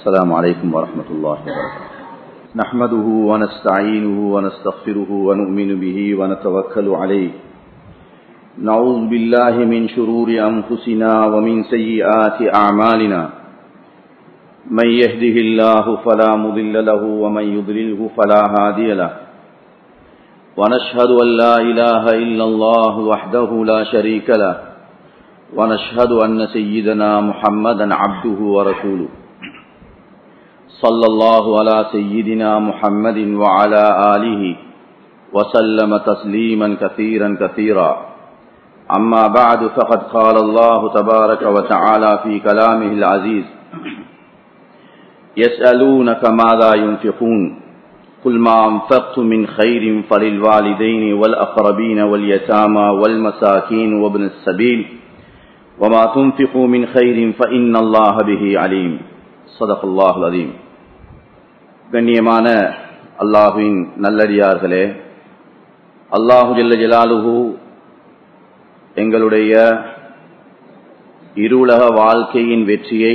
السلام عليكم ورحمة الله وبركاته نحمده ونستعينه ونستغفره ونؤمن به ونتوكل عليه نعوذ بالله من شرور أنفسنا ومن سيئات أعمالنا من يهده الله فلا مضل له ومن يضلله فلا هادي له ونشهد أن لا إله إلا الله وحده لا شريك له ونشهد أن سيدنا محمدا عبده ورسوله صلى الله على سيدنا محمد وعلى آله وسلم تسليما كثيرا كثيرا أما بعد فقد قال الله تبارك وتعالى في كلامه العزيز يسألونك ماذا ينفقون قل ما أنفقت من خير فللوالدين والأقربين واليتامى والمساكين وابن السبيل وما تنفقوا من خير فإن الله به عليم صدق الله العظيم கண்ணியமான அல்லாஹுவின் நல்லடியார்களே அல்லாஹு ஜல்ல ஜலாலுஹு எங்களுடைய இருளக வாழ்க்கையின் வெற்றியை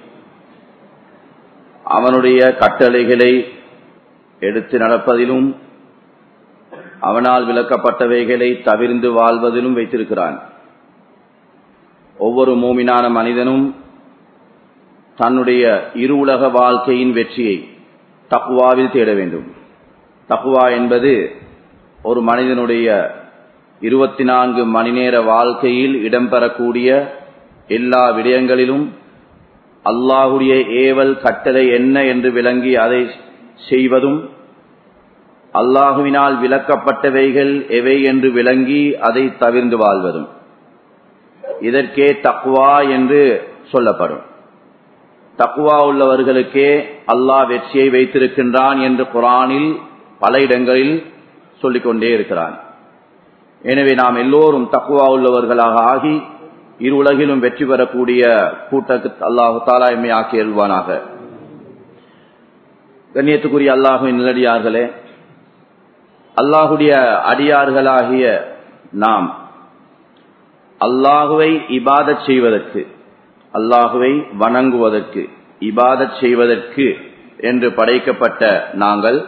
அவனுடைய கட்டளைகளை எடுத்து நடப்பதிலும் அவனால் விளக்கப்பட்டவைகளை தவிர்ந்து வாழ்வதிலும் வைத்திருக்கிறான் ஒவ்வொரு மூமினான மனிதனும் தன்னுடைய இரு உலக வாழ்க்கையின் வெற்றியை தக்குவாவில் தேட வேண்டும் தக்குவா என்பது ஒரு மனிதனுடைய இருபத்தி நான்கு மணி நேர வாழ்க்கையில் இடம்பெறக்கூடிய எல்லா விடயங்களிலும் அல்லாஹுடைய ஏவல் கட்டளை என்ன என்று விளங்கி அதை செய்வதும் அல்லாஹுவினால் விளக்கப்பட்டவைகள் எவை என்று விளங்கி அதை தவிர்ந்து வாழ்வதும் இதற்கே தக்குவா என்று சொல்லப்படும் தக்குவா உள்ளவர்களுக்கே அல்லாஹ் வெற்றியை வைத்திருக்கின்றான் என்று குரானில் பல இடங்களில் சொல்லிக்கொண்டே இருக்கிறான் எனவே நாம் எல்லோரும் தக்குவா உள்ளவர்களாக ஆகி இரு உலகிலும் வெற்றி பெறக்கூடிய கூட்டத்துக்கு அல்லாஹு தாலாய்மை ஆக்கி எழுவானாக கண்ணியத்துக்குரிய அல்லாஹுவின் நிலடியார்களே அல்லாஹுடைய அடியார்களாகிய நாம் அல்லாஹுவை இபாதச் செய்வதற்கு அல்லாஹுவை வணங்குவதற்கு இபாதச் செய்வதற்கு என்று படைக்கப்பட்ட நாங்கள்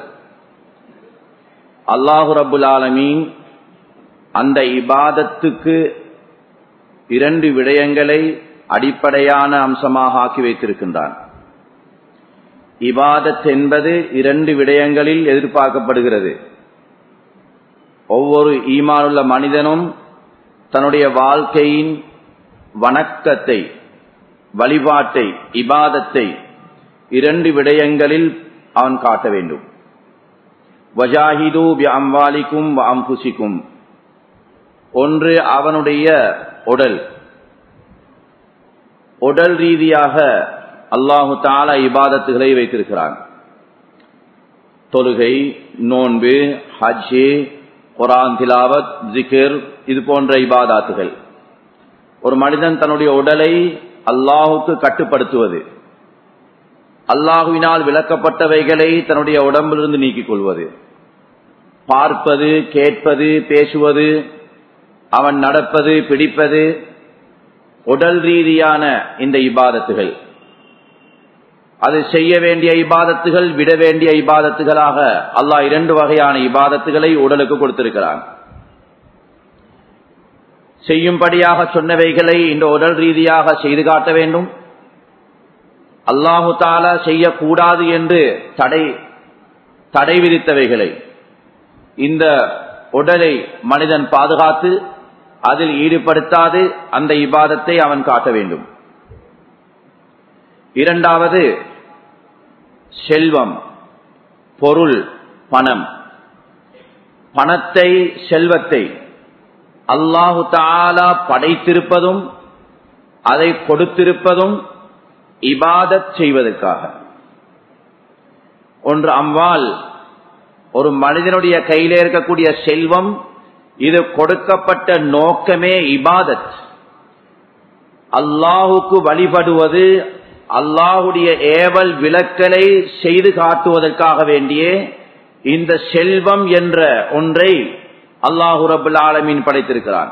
அல்லாஹு ரபுல் ஆலமீன் அந்த இபாதத்துக்கு இரண்டு விடயங்களை அடிப்படையான அம்சமாக ஆக்கி வைத்திருக்கின்றான் இபாதத் என்பது இரண்டு விடயங்களில் எதிர்பார்க்கப்படுகிறது ஒவ்வொரு ஈமானுள்ள மனிதனும் தன்னுடைய வாழ்க்கையின் வணக்கத்தை வழிபாட்டை இபாதத்தை இரண்டு விடயங்களில் அவன் காட்ட வேண்டும் வஜாஹிது அம்வாலிக்கும் அம்புசிக்கும் ஒன்று அவனுடைய உடல் உடல் ரீதியாக அல்லாஹு தாலா இபாதத்துகளை வைத்திருக்கிறான் தொழுகை நோன்பு ஹஜ்ஜு குரான் திலாவத் ஜிகிர் இது போன்ற இபாதாத்துகள் ஒரு மனிதன் தன்னுடைய உடலை அல்லாஹுக்கு கட்டுப்படுத்துவது அல்லாஹுவினால் விளக்கப்பட்டவைகளை தன்னுடைய உடம்பிலிருந்து நீக்கிக் கொள்வது பார்ப்பது கேட்பது பேசுவது அவன் நடப்பது பிடிப்பது உடல் ரீதியான இந்த இபாதத்துகள் அது செய்ய வேண்டிய இபாதத்துகள் விட வேண்டிய இபாதத்துகளாக அல்லாஹ் இரண்டு வகையான இபாதத்துகளை உடலுக்கு கொடுத்திருக்கிறான் செய்யும்படியாக சொன்னவைகளை இந்த உடல் ரீதியாக செய்து காட்ட வேண்டும் அல்லாஹு தாலா செய்யக்கூடாது என்று தடை தடை விதித்தவைகளை இந்த உடலை மனிதன் பாதுகாத்து அதில் ஈடுபடுத்தாது அந்த இபாதத்தை அவன் காட்ட வேண்டும் இரண்டாவது செல்வம் பொருள் பணம் பணத்தை செல்வத்தை அல்லாஹு தாலா படைத்திருப்பதும் அதை கொடுத்திருப்பதும் இபாதத் செய்வதற்காக ஒன்று அம்வால் ஒரு மனிதனுடைய கையில இருக்கக்கூடிய செல்வம் இது கொடுக்கப்பட்ட நோக்கமே இபாதத் அல்லாஹுக்கு வழிபடுவது அல்லாஹுடைய ஏவல் விளக்கலை செய்து காட்டுவதற்காக வேண்டியே இந்த செல்வம் என்ற ஒன்றை அல்லாஹு ரபுல் ஆலமீன் படைத்திருக்கிறான்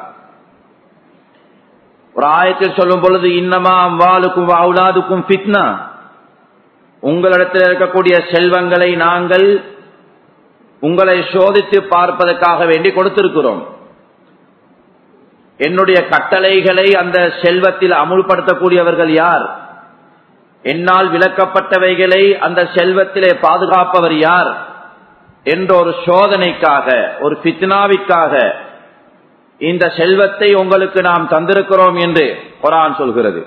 ஒரு ஆயத்தில் சொல்லும் பொழுது இன்னமா அம்வாலுக்கும் அவுலாதுக்கும் ஃபித்னா உங்களிடத்தில் இருக்கக்கூடிய செல்வங்களை நாங்கள் உங்களை சோதித்து பார்ப்பதற்காக வேண்டி கொடுத்திருக்கிறோம் என்னுடைய கட்டளைகளை அந்த செல்வத்தில் அமுல்படுத்தக்கூடியவர்கள் யார் என்னால் விளக்கப்பட்டவைகளை அந்த செல்வத்திலே பாதுகாப்பவர் யார் என்ற ஒரு சோதனைக்காக ஒரு பித்னாவிற்காக இந்த செல்வத்தை உங்களுக்கு நாம் தந்திருக்கிறோம் என்று குரான் சொல்கிறது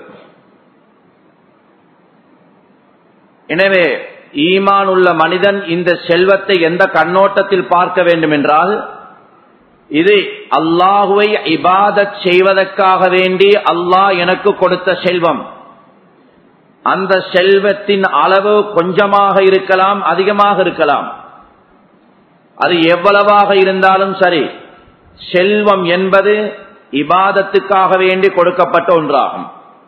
எனவே ஈமான் உள்ள மனிதன் இந்த செல்வத்தை எந்த கண்ணோட்டத்தில் பார்க்க வேண்டும் என்றால் இது அல்லாஹுவை இபாதத் செய்வதற்காக வேண்டி அல்லாஹ் எனக்கு கொடுத்த செல்வம் அந்த செல்வத்தின் அளவு கொஞ்சமாக இருக்கலாம் அதிகமாக இருக்கலாம் அது எவ்வளவாக இருந்தாலும் சரி செல்வம் என்பது இபாதத்துக்காக வேண்டி கொடுக்கப்பட்ட ஒன்றாகும்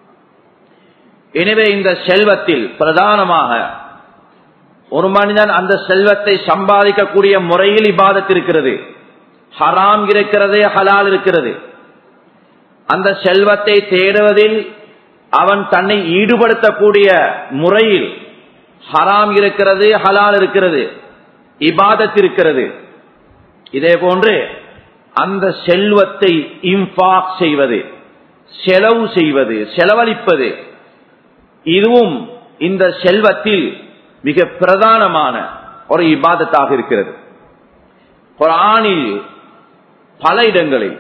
எனவே இந்த செல்வத்தில் பிரதானமாக ஒரு மனிதன் அந்த செல்வத்தை சம்பாதிக்கக்கூடிய முறையில் இபாதத் இருக்கிறது ஹராம் இருக்கிறது ஹலால் இருக்கிறது அந்த செல்வத்தை தேடுவதில் அவன் தன்னை ஈடுபடுத்தக்கூடிய முறையில் ஹராம் இருக்கிறது ஹலால் இருக்கிறது இபாதத் இருக்கிறது இதே போன்று அந்த செல்வத்தை இம்பாக் செய்வது செலவு செய்வது செலவழிப்பது இதுவும் இந்த செல்வத்தில் மிக பிரதானமான ஒரு இபாதத்தாக இருக்கிறது குரானில் பல இடங்களில்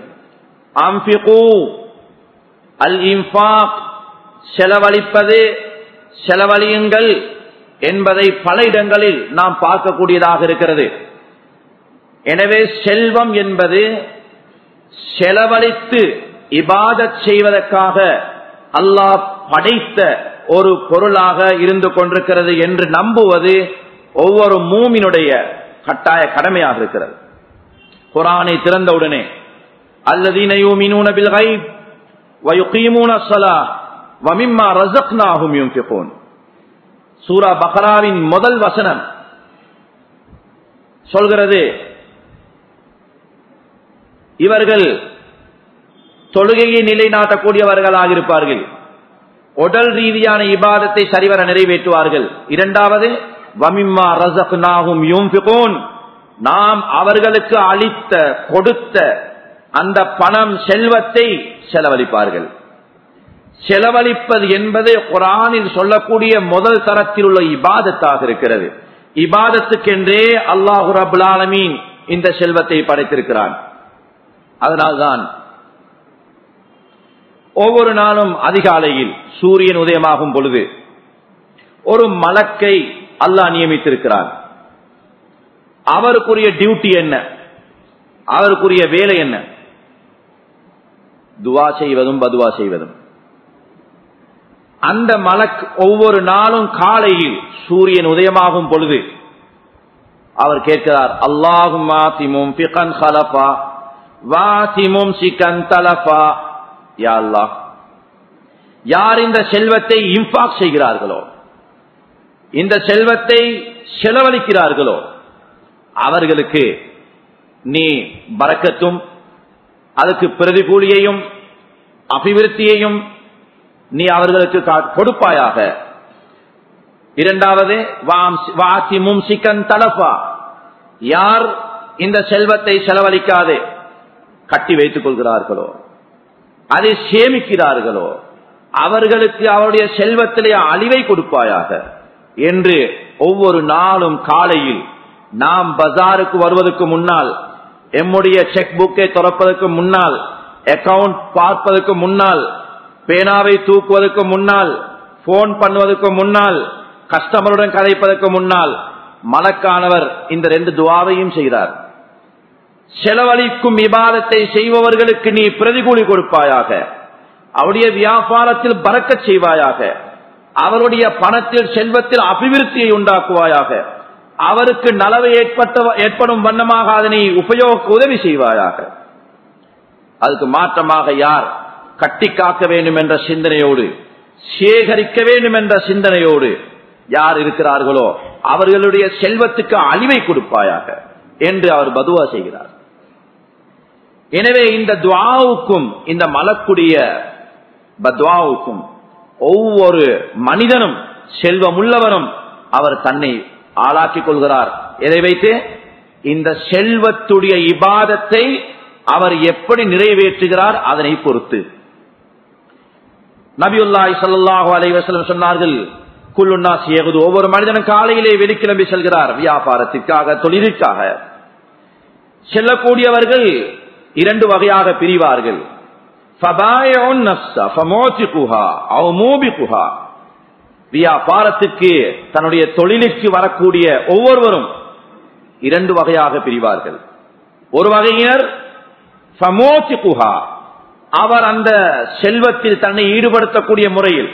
அல் இம்பாக் செலவழிப்பது செலவழியுங்கள் என்பதை பல இடங்களில் நாம் பார்க்கக்கூடியதாக இருக்கிறது எனவே செல்வம் என்பது செலவழித்து இபாதத் செய்வதற்காக அல்லாஹ் படைத்த ஒரு பொருளாக இருந்து கொண்டிருக்கிறது என்று நம்புவது ஒவ்வொரு மூமினுடைய கட்டாய கடமையாக இருக்கிறது குரானை திறந்தவுடனே அல்லதீனையூமினூன பில் கைப் வயுகீமூன ஸலா வமிம்மா ரஸக்னாஹும் யுன்ஃபிகூன் சூரா பக்ராவின் முதல் வசனம் சொல்கிறது இவர்கள் தொழுகையை நிலைநாட்டக்கூடியவர்களாக இருப்பார்கள் உடல் ரீதியான இபாதத்தை சரிவர நிறைவேற்றுவார்கள் இரண்டாவது வமிம்மா ரசக்னாகும் யூம்பிகோன் நாம் அவர்களுக்கு அளித்த கொடுத்த அந்த பணம் செல்வத்தை செலவழிப்பார்கள் செலவழிப்பது என்பது குரானில் சொல்லக்கூடிய முதல் தரத்தில் உள்ள இபாதத்தாக இருக்கிறது இபாதத்துக்கென்றே அல்லாஹு ரபுல் ஆலமீன் இந்த செல்வத்தை படைத்திருக்கிறான் அதனால்தான் ஒவ்வொரு நாளும் அதிகாலையில் சூரியன் உதயமாகும் பொழுது ஒரு மலக்கை அல்லாஹ் நியமித்திருக்கிறார் அவருக்குரிய டியூட்டி என்ன அவருக்குரிய வேலை என்ன துவா செய்வதும் பதுவா செய்வதும் அந்த மலக் ஒவ்வொரு நாளும் காலையில் சூரியன் உதயமாகும் பொழுது அவர் கேட்கிறார் அல்லாஹும் மாத்திமும் பிகன் ஹலபா வாசிமும் சிக்கன் தலபா யா அல்லாஹ் யார் இந்த செல்வத்தை இம்பாக் செய்கிறார்களோ இந்த செல்வத்தை செலவழிக்கிறார்களோ அவர்களுக்கு நீ பறக்கத்தும் அதுக்கு பிரதிகூலியையும் அபிவிருத்தியையும் நீ அவர்களுக்கு கொடுப்பாயாக இரண்டாவது வாசிமும் சிக்கன் தலப்பா யார் இந்த செல்வத்தை செலவழிக்காது கட்டி வைத்துக் கொள்கிறார்களோ அதை சேமிக்கிறார்களோ அவர்களுக்கு அவருடைய செல்வத்திலே அழிவை கொடுப்பாயாக என்று ஒவ்வொரு நாளும் காலையில் நாம் பஜாருக்கு வருவதற்கு முன்னால் எம்முடைய செக் புக்கை திறப்பதற்கு முன்னால் அக்கவுண்ட் பார்ப்பதற்கு முன்னால் பேனாவை தூக்குவதற்கு முன்னால் போன் பண்ணுவதற்கு முன்னால் கஸ்டமருடன் கதைப்பதற்கு முன்னால் மலக்கானவர் இந்த ரெண்டு துவாவையும் செய்கிறார் செலவழிக்கும் விவாதத்தை செய்பவர்களுக்கு நீ பிரதிகூலி கொடுப்பாயாக அவருடைய வியாபாரத்தில் பறக்க செய்வாயாக அவருடைய பணத்தில் செல்வத்தில் அபிவிருத்தியை உண்டாக்குவாயாக அவருக்கு நலவை ஏற்பட்ட ஏற்படும் வண்ணமாக அதனை உபயோக உதவி செய்வாயாக அதுக்கு மாற்றமாக யார் கட்டி காக்க வேண்டும் என்ற சிந்தனையோடு சேகரிக்க வேண்டும் என்ற சிந்தனையோடு யார் இருக்கிறார்களோ அவர்களுடைய செல்வத்துக்கு அழிவை கொடுப்பாயாக என்று அவர் பதுவா செய்கிறார் எனவே இந்த துவாவுக்கும் இந்த மலக்குடைய பத்வாவுக்கும் ஒவ்வொரு மனிதனும் செல்வம் உள்ளவனும் அவர் தன்னை ஆளாக்கிக் கொள்கிறார் எதை வைத்து இந்த செல்வத்துடைய இபாதத்தை அவர் எப்படி நிறைவேற்றுகிறார் அதனை பொறுத்து நபியுல்லாய் சல்லாஹு அலைவசலம் சொன்னார்கள் குல்லுன்னா சேகுது ஒவ்வொரு மனிதனும் காலையிலே வெளிக்கிளம்பி செல்கிறார் வியாபாரத்திற்காக தொழிலுக்காக செல்லக்கூடியவர்கள் இரண்டு வகையாக பிரிவார்கள் வியாபாரத்துக்கு தன்னுடைய தொழிலுக்கு வரக்கூடிய ஒவ்வொருவரும் இரண்டு வகையாக பிரிவார்கள் ஒரு வகையினர் குஹா அவர் அந்த செல்வத்தில் தன்னை ஈடுபடுத்தக்கூடிய முறையில்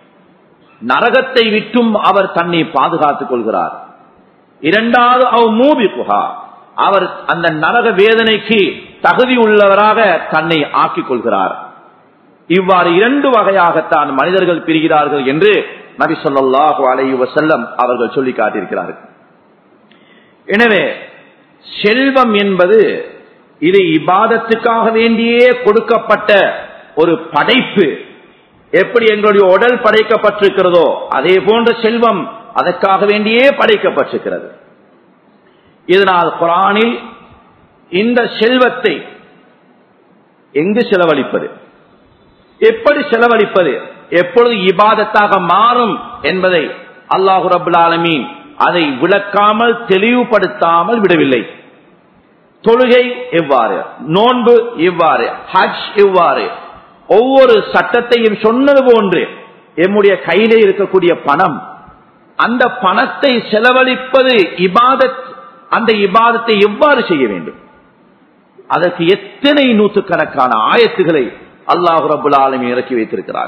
நரகத்தை விட்டும் அவர் தன்னை பாதுகாத்துக் கொள்கிறார் இரண்டாவது அவ் மூபி குஹா அவர் அந்த நரக வேதனைக்கு தகுதி உள்ளவராக தன்னை ஆக்கிக் கொள்கிறார் இவ்வாறு இரண்டு வகையாகத்தான் மனிதர்கள் பிரிகிறார்கள் என்று நபி சொல்லாஹு அலைஹி வசல்லம் அவர்கள் சொல்லி காட்டியிருக்கிறார்கள் எனவே செல்வம் என்பது இது இபாதத்துக்காக வேண்டியே கொடுக்கப்பட்ட ஒரு படைப்பு எப்படி எங்களுடைய உடல் படைக்கப்பட்டிருக்கிறதோ அதே போன்ற செல்வம் அதற்காக வேண்டியே படைக்கப்பட்டிருக்கிறது இதனால் குரானில் இந்த செல்வத்தை எங்கு செலவழிப்பது எப்படி செலவழிப்பது எப்பொழுது இபாதத்தாக மாறும் என்பதை அல்லாஹு ரபுல் ஆலமீன் அதை விளக்காமல் தெளிவுபடுத்தாமல் விடவில்லை தொழுகை எவ்வாறு நோன்பு இவ்வாறு ஹஜ் இவ்வாறு ஒவ்வொரு சட்டத்தையும் சொன்னது போன்று எம்முடைய கையிலே இருக்கக்கூடிய பணம் அந்த பணத்தை செலவழிப்பது இபாதத் அந்த இபாதத்தை எவ்வாறு செய்ய வேண்டும் அதற்கு எத்தனை நூற்றுக்கணக்கான ஆயத்துகளை அல்லாஹு ரபுல் ஆலமி இறக்கி வைத்திருக்கிறார்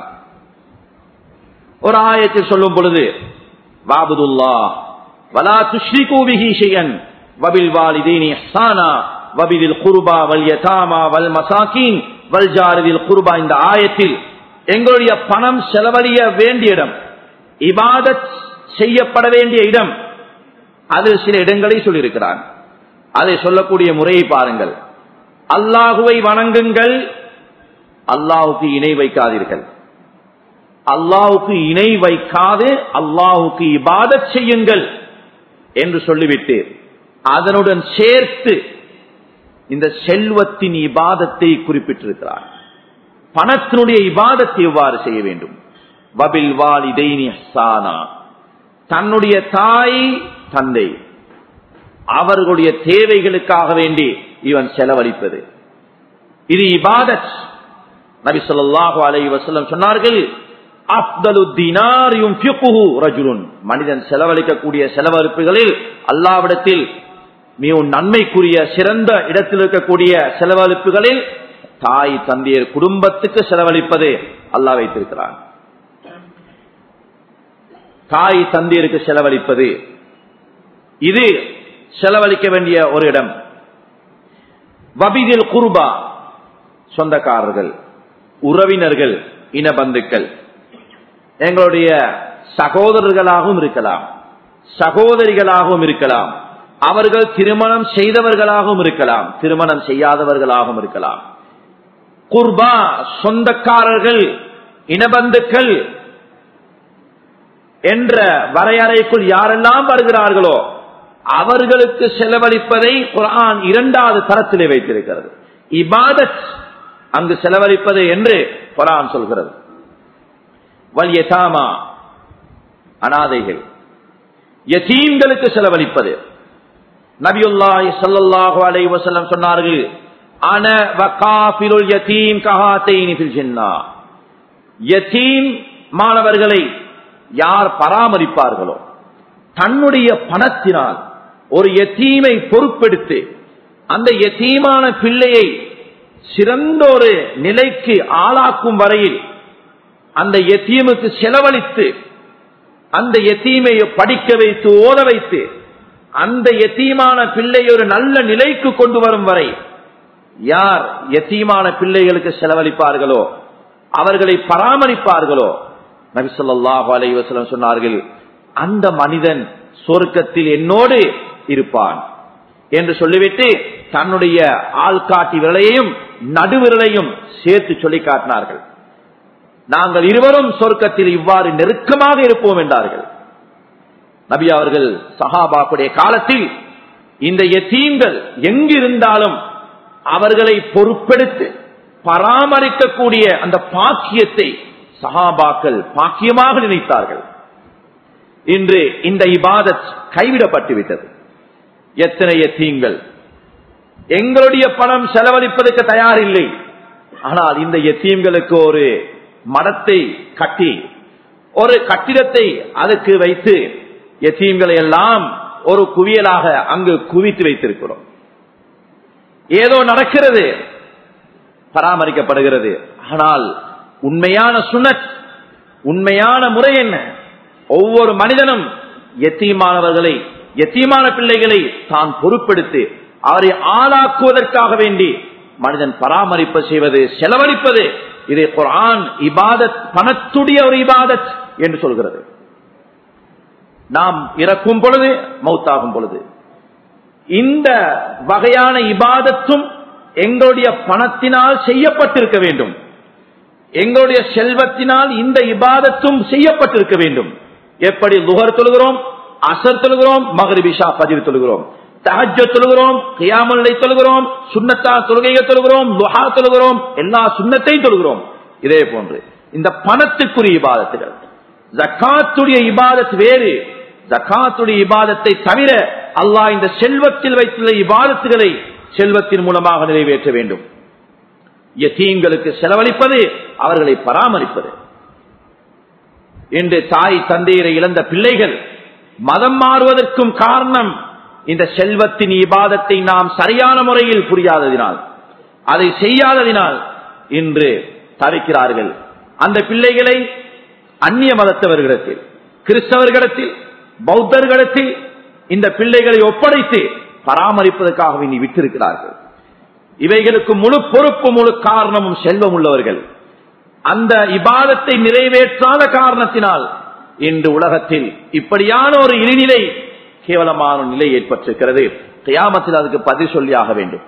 ஒரு ஆயத்தில் சொல்லும் பொழுது வாபுதுல்லா வலா துஷ்ரிகூபிஹி ஷையன் வபில் வாலிதீனி இஹ்சானா வபிதில் குர்பா வல் யதாமா வல் மசாக்கீன் வல் ஜாரிதில் குர்பா இந்த ஆயத்தில் எங்களுடைய பணம் செலவழிய வேண்டிய இடம் இபாதத் செய்யப்பட வேண்டிய இடம் அது சில இடங்களை சொல்லியிருக்கிறான் அதை சொல்லக்கூடிய முறையை பாருங்கள் அல்லாஹுவை வணங்குங்கள் அல்லாஹுக்கு இணை வைக்காதீர்கள் அல்லாஹுக்கு இணை வைக்காது அல்லாஹுக்கு இபாதத் செய்யுங்கள் என்று சொல்லிவிட்டு அதனுடன் சேர்த்து இந்த செல்வத்தின் இபாதத்தை குறிப்பிட்டிருக்கிறார் பணத்தினுடைய இபாதத்தை எவ்வாறு செய்ய வேண்டும் வபில் வாலிதைனி சானா தன்னுடைய தாய் தந்தை அவர்களுடைய தேவைகளுக்காக வேண்டி இவன் செலவழிப்பது இது இபாதத் நபி சொல்லாஹு அலை வசல்லம் சொன்னார்கள் மனிதன் செலவழிக்கக்கூடிய செலவழிப்புகளில் அல்லாவிடத்தில் மிகவும் நன்மைக்குரிய சிறந்த இடத்தில் இருக்கக்கூடிய செலவழிப்புகளில் தாய் தந்தையர் குடும்பத்துக்கு செலவழிப்பது அல்லா வைத்திருக்கிறான் தாய் தந்தையருக்கு செலவழிப்பது இது செலவழிக்க வேண்டிய ஒரு இடம் வபிதில் குருபா சொந்தக்காரர்கள் உறவினர்கள் இனபந்துக்கள் எங்களுடைய சகோதரர்களாகவும் இருக்கலாம் சகோதரிகளாகவும் இருக்கலாம் அவர்கள் திருமணம் செய்தவர்களாகவும் இருக்கலாம் திருமணம் செய்யாதவர்களாகவும் இருக்கலாம் குர்பா சொந்தக்காரர்கள் இனபந்துக்கள் என்ற வரையறைக்குள் யாரெல்லாம் வருகிறார்களோ அவர்களுக்கு செலவழிப்பதை குரான் இரண்டாவது தரத்திலே வைத்திருக்கிறது இபாதத் அங்கு செலவழிப்பது என்று குரான் சொல்கிறது வல்யதாமா அனாதைகள் யதீம்களுக்கு செலவழிப்பது நபியுல்லாஹி ஸல்லல்லாஹு அலைஹி வஸல்லம் சொன்னார்கள் அன வகாஃபிலுல் யதீம் கஹாதைனி ஃபில் ஜன்னah யதீம் மாணவர்களை யார் பராமரிப்பார்களோ தன்னுடைய பணத்தினால் ஒரு யத்தீமை பொறுப்பெடுத்து அந்த யத்தீமான பிள்ளையை சிறந்த ஒரு நிலைக்கு ஆளாக்கும் வரையில் அந்த எத்தீமுக்கு செலவழித்து அந்த எத்தீமை படிக்க வைத்து ஓத வைத்து அந்த எத்தீமான பிள்ளை ஒரு நல்ல நிலைக்கு கொண்டு வரும் வரை யார் எத்தீமான பிள்ளைகளுக்கு செலவழிப்பார்களோ அவர்களை பராமரிப்பார்களோ நபிசல்லாஹு அலைவசலம் சொன்னார்கள் அந்த மனிதன் சொர்க்கத்தில் என்னோடு இருப்பான் என்று சொல்லிவிட்டு தன்னுடைய ஆள்காட்டி விரலையும் நடுவிரலையும் சேர்த்து சொல்லி காட்டினார்கள் நாங்கள் இருவரும் சொர்க்கத்தில் இவ்வாறு நெருக்கமாக இருப்போம் என்றார்கள் நபி அவர்கள் சஹாபாக்குடைய காலத்தில் இந்த எத்தீம்கள் எங்கிருந்தாலும் அவர்களை பொறுப்பெடுத்து பராமரிக்கக்கூடிய அந்த பாக்கியத்தை சஹாபாக்கள் பாக்கியமாக நினைத்தார்கள் இன்று இந்த இபாதத் கைவிடப்பட்டு விட்டது எத்தனை எத்தீங்கள் எங்களுடைய பணம் செலவழிப்பதற்கு தயாரில்லை ஆனால் இந்த எத்தீம்களுக்கு ஒரு மடத்தை கட்டி ஒரு கட்டிடத்தை அதுக்கு வைத்து எத்தீம்களை எல்லாம் ஒரு குவியலாக அங்கு குவித்து வைத்திருக்கிறோம் ஏதோ நடக்கிறது பராமரிக்கப்படுகிறது ஆனால் உண்மையான சுனத் உண்மையான முறை என்ன ஒவ்வொரு மனிதனும் எத்தீமானவர்களை எத்தீமான பிள்ளைகளை தான் பொறுப்பெடுத்து அவரை ஆளாக்குவதற்காக வேண்டி மனிதன் பராமரிப்பு செய்வது செலவழிப்பது இதை குரான் இபாதத் பணத்துடைய ஒரு இபாதத் என்று சொல்கிறது நாம் இறக்கும் பொழுது மௌத்தாகும் பொழுது இந்த வகையான இபாதத்தும் எங்களுடைய பணத்தினால் செய்யப்பட்டிருக்க வேண்டும் எங்களுடைய செல்வத்தினால் இந்த இபாதத்தும் செய்யப்பட்டிருக்க வேண்டும் எப்படி லுகர் தொழுகிறோம் அசர் தொழுகிறோம் மகரிபிஷா பதிவு தொழுகிறோம் தஹஜ தொழுகிறோம் கியாமல்லை தொழுகிறோம் சுண்ணத்தா தொழுகைகள் தொழுகிறோம் லுஹா தொழுகிறோம் எல்லா சுண்ணத்தையும் தொழுகிறோம் இதே போன்று இந்த பணத்துக்குரிய இபாதத்துகள் ஜக்காத்துடைய இபாதத் வேறு ஜக்காத்துடைய இபாதத்தை தவிர அல்லாஹ் இந்த செல்வத்தில் வைத்துள்ள இபாதத்துகளை செல்வத்தின் மூலமாக நிறைவேற்ற வேண்டும் யத்தீன்களுக்கு செலவழிப்பது அவர்களை பராமரிப்பது இன்று தாய் தந்தையரை இழந்த பிள்ளைகள் மதம் மாறுவதற்கும் காரணம் இந்த செல்வத்தின் இபாதத்தை நாம் சரியான முறையில் புரியாததினால் அதை செய்யாததினால் இன்று தவிக்கிறார்கள் அந்த பிள்ளைகளை அந்நிய மதத்தவர்களிடத்தில் கிறிஸ்தவர்களிடத்தில் பௌத்தர்களிடத்தில் இந்த பிள்ளைகளை ஒப்படைத்து பராமரிப்பதற்காக இனி விட்டிருக்கிறார்கள் இவைகளுக்கு முழு பொறுப்பு முழு காரணமும் செல்வம் உள்ளவர்கள் அந்த இபாதத்தை நிறைவேற்றாத காரணத்தினால் இன்று உலகத்தில் இப்படியான ஒரு இழிநிலை கேவலமான ஒரு நிலை ஏற்பட்டிருக்கிறது கியாமத்தில் அதுக்கு பதில் சொல்லியாக வேண்டும்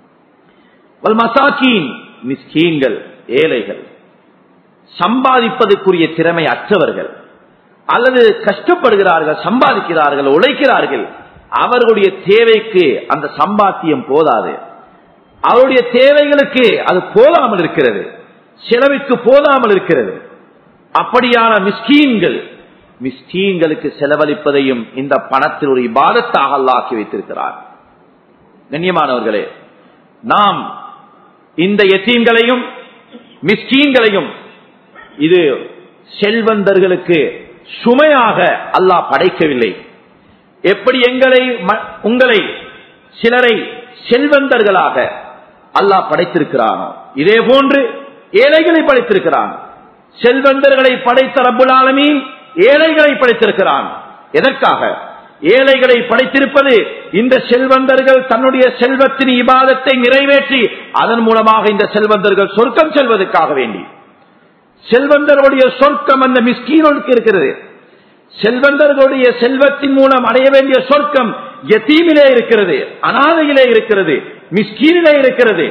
வல் மசாக்கீன் மிஸ்கீன்கள் ஏழைகள் சம்பாதிப்பதற்குரிய திறமை அற்றவர்கள் அல்லது கஷ்டப்படுகிறார்கள் சம்பாதிக்கிறார்கள் உழைக்கிறார்கள் அவர்களுடைய தேவைக்கு அந்த சம்பாத்தியம் போதாது அவருடைய தேவைகளுக்கு அது போதாமல் இருக்கிறது செலவிற்கு போதாமல் இருக்கிறது அப்படியான மிஸ்கீன்கள் மிஸ்கீன்களுக்கு செலவழிப்பதையும் இந்த பணத்தில் ஒரு இபாதத்தாக அல்லாக்கி வைத்திருக்கிறார் கண்ணியமானவர்களே நாம் இந்த எத்தீன்களையும் மிஸ்கீன்களையும் இது செல்வந்தர்களுக்கு சுமையாக அல்லாஹ் படைக்கவில்லை எப்படி எங்களை உங்களை சிலரை செல்வந்தர்களாக அல்லாஹ் படைத்திருக்கிறானோ இதே போன்று ஏழைகளை படைத்திருக்கிறான் செல்வந்தர்களை படைத்த ரப்புல் ஆலமீன் ஏழைகளை படைத்திருக்கிறான் எதற்காக ஏழைகளை படைத்திருப்பது இந்த செல்வந்தர்கள் தன்னுடைய செல்வத்தின் இபாதத்தை நிறைவேற்றி அதன் மூலமாக இந்த செல்வந்தர்கள் சொர்க்கம் செல்வதற்காக வேண்டி செல்வந்தர்களுடைய சொர்க்கம் அந்த மிஸ்கீனுக்கு இருக்கிறது செல்வந்தர்களுடைய செல்வத்தின் மூலம் அடைய வேண்டிய சொர்க்கம் எத்தீமிலே இருக்கிறது அனாதையிலே இருக்கிறது மிஸ்கீனிலே இருக்கிறது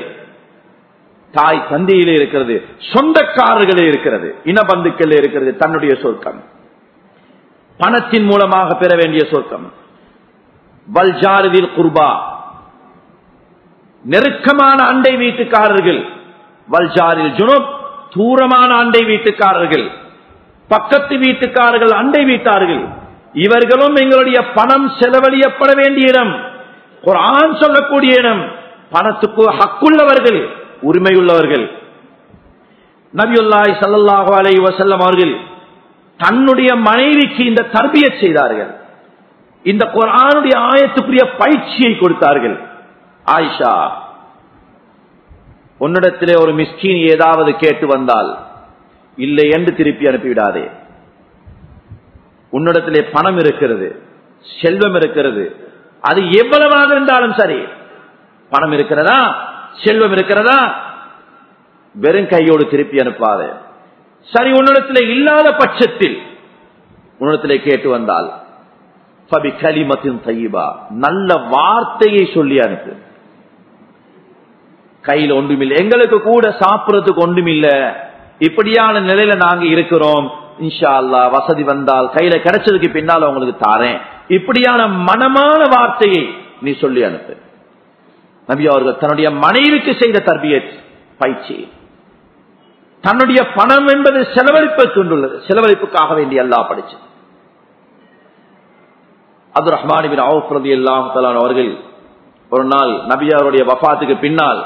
தாய் தந்தையிலே இருக்கிறது சொந்தக்காரர்களே இருக்கிறது இனபந்துக்கள் இருக்கிறது தன்னுடைய சொர்க்கம் பணத்தின் மூலமாக பெற வேண்டிய சொர்க்கம் வல்ஜாரதில் குர்பா நெருக்கமான அண்டை வீட்டுக்காரர்கள் வல்ஜாரில் ஜுனுப் தூரமான அண்டை வீட்டுக்காரர்கள் பக்கத்து வீட்டுக்காரர்கள் அண்டை வீட்டார்கள் இவர்களும் எங்களுடைய பணம் செலவழியப்பட வேண்டிய இடம் குரான் சொல்லக்கூடிய இடம் பணத்துக்கு ஹக்குள்ளவர்கள் உரிமையுள்ளவர்கள் நபியுல்லாய் சல்லாஹு அலை வசல்லம் அவர்கள் தன்னுடைய மனைவிக்கு இந்த தர்பிய செய்தார்கள் இந்த குரானுடைய ஆயத்துக்குரிய பயிற்சியை கொடுத்தார்கள் ஆயிஷா உன்னிடத்திலே ஒரு மிஸ்கின் ஏதாவது கேட்டு வந்தால் இல்லை என்று திருப்பி அனுப்பிவிடாதே உன்னிடத்திலே பணம் இருக்கிறது செல்வம் இருக்கிறது அது எவ்வளவாக இருந்தாலும் சரி பணம் இருக்கிறதா செல்வம் இருக்கிறதா வெறும் கையோடு திருப்பி அனுப்பாது சரி உன்னிடத்தில் இல்லாத பட்சத்தில் உன்னிடத்திலே கேட்டு வந்தால் பபி கலிமத்தின் தையீபா நல்ல வார்த்தையை சொல்லி அனுப்பு கையில் ஒன்றுமில்லை எங்களுக்கு கூட சாப்பிடறதுக்கு ஒன்றுமில்ல இப்படியான நிலையில நாங்க இருக்கிறோம் இன்ஷா அல்லா வசதி வந்தால் கையில கிடைச்சதுக்கு பின்னால் உங்களுக்கு தாரேன் இப்படியான மனமான வார்த்தையை நீ சொல்லி அனுப்பு நபி அவர்கள் தன்னுடைய மனைவிக்கு செய்த தர்பியத் பயிற்சி தன்னுடைய பணம் என்பது செலவழிப்புக்கு கொண்டுள்ளது செலவழிப்புக்காக வேண்டி அல்லாஹ் படிச்சு அப்துல் ரஹ்மானிபின் அவுஃபரதி அல்லாஹ் அவர்கள் ஒரு நாள் நபி அவருடைய வஃபாத்துக்கு பின்னால்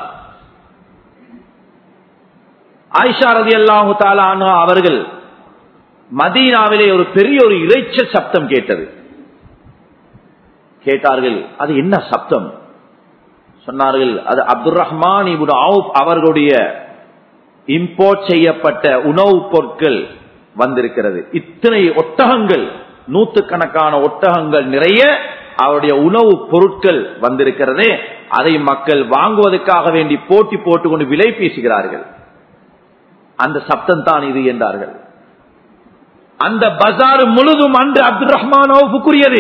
ஆயிஷா ரதி அல்லாஹு தாலானு அவர்கள் மதீனாவிலே ஒரு பெரிய ஒரு இறைச்சல் சப்தம் கேட்டது கேட்டார்கள் அது என்ன சப்தம் சொன்னார்கள் அது அப்துல் ரஹ்மான் இபுன் அவுப் அவர்களுடைய இம்போர்ட் செய்யப்பட்ட உணவுப் பொருட்கள் வந்திருக்கிறது இத்தனை ஒட்டகங்கள் நூத்துக்கணக்கான ஒட்டகங்கள் நிறைய அவருடைய உணவுப் பொருட்கள் வந்திருக்கிறதே அதை மக்கள் வாங்குவதற்காக வேண்டி போட்டி போட்டுக்கொண்டு விலை பேசுகிறார்கள் அந்த சப்தம் தான் இது என்றார்கள் அந்த பஜார் முழுதும் அன்று அப்துல் ரஹ்மானோவுக்குரியது